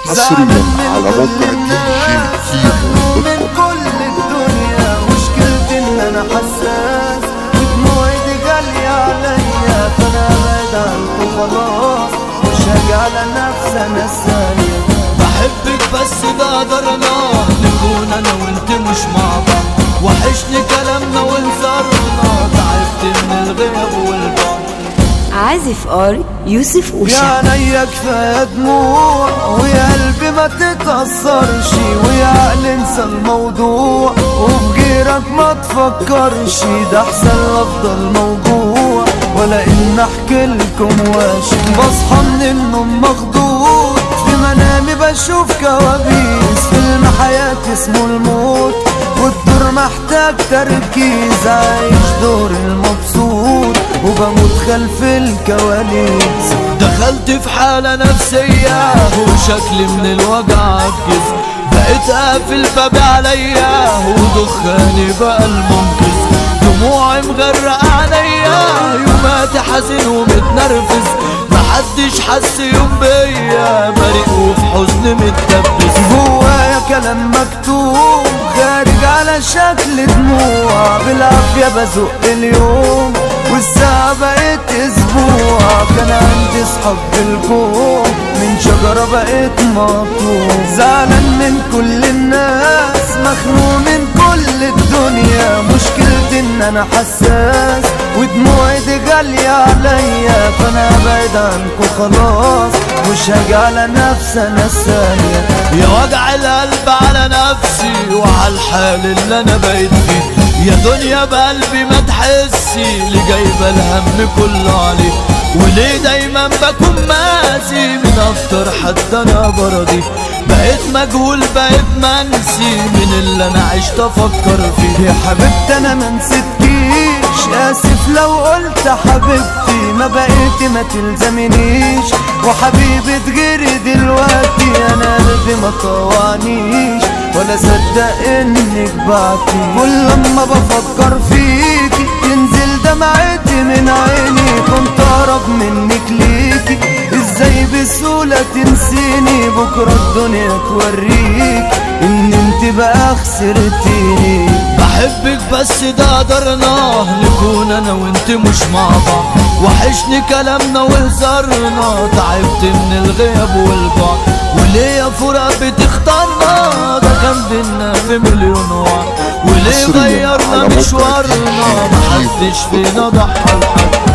حصريا على موقع دي جي كيمو دوت من كوم كل الدنيا مشكلتي ان انا حساس ودموعي دي غالية عليا فانا ابعد عنكم خلاص مش هاجي على نفسي انا الثانية بحبك بس ده قدرنا نكون انا وانت مش مع بعض وحشني كلامنا وانظرنا تعبت من الغياب والبعد عازف ار يوسف يا وشا عينيا كفاية دموع ويا قلبي ما تتأثرش ويا عقل انسى الموضوع وفي غيرك ما تفكرش ده احسن افضل موجوع ولا ان احكي لكم واش بصحى من النوم مخضوض في منامي بشوف كوابيس فيلم حياتي اسمه الموت والدور محتاج تركيز عايش دور المبسوط وبموت خلف الكواليس دخلت في حالة نفسية وشكلي من الوجع عجز بقيت قافل بابي عليا ودخاني بقى المنقذ دموعي مغرقة عليا يوماتي حزين ومتنرفز محدش حس يوم بيا بريء وفي حزن متدبس جوايا كلام مكتوب خارج على شكل دموع بالعافية بزق اليوم والساعة بقت اسبوع كان عندي صحاب بالكون من شجرة بقيت مقطوع زعلان من كل الناس مخنوق من كل الدنيا مشكلتي ان انا حساس ودموعي دي غالية عليا فانا ابعد عنكم خلاص مش هاجي على نفسي انا الثانية يا وجع القلب على نفسي وعلى الحال اللي انا بقيت فيه يا دنيا بقلبي ما تحسي اللي جايبه الهم كله عليه وليه دايما بكون ماسي من اكتر حد انا برضي بقيت مجهول بقيت منسي من اللي انا عشت افكر فيه يا حبيبتي انا ما نسيتكيش اسف لو قلت حبيبتي ما بقيتي ما تلزمنيش وحبيبة غيري دلوقتي انا قلبي ما طوعنيش ولا صدق انك بعتي كل لما بفكر فيكي تنزل دمعتي من عيني كنت اقرب منك ليكي ازاي بسهولة تنسيني بكرة الدنيا توريك ان انت بقى خسرتيني بحبك بس ده قدرنا نكون انا وانت مش مع بعض وحشني كلامنا وهزارنا تعبت من الغياب والبعد وليه يا فراق بتختارنا ده كان بينا في مليون وعد وليه حصرياً غيرنا على موقع مشوارنا DJ محدش فينا ضحى لحد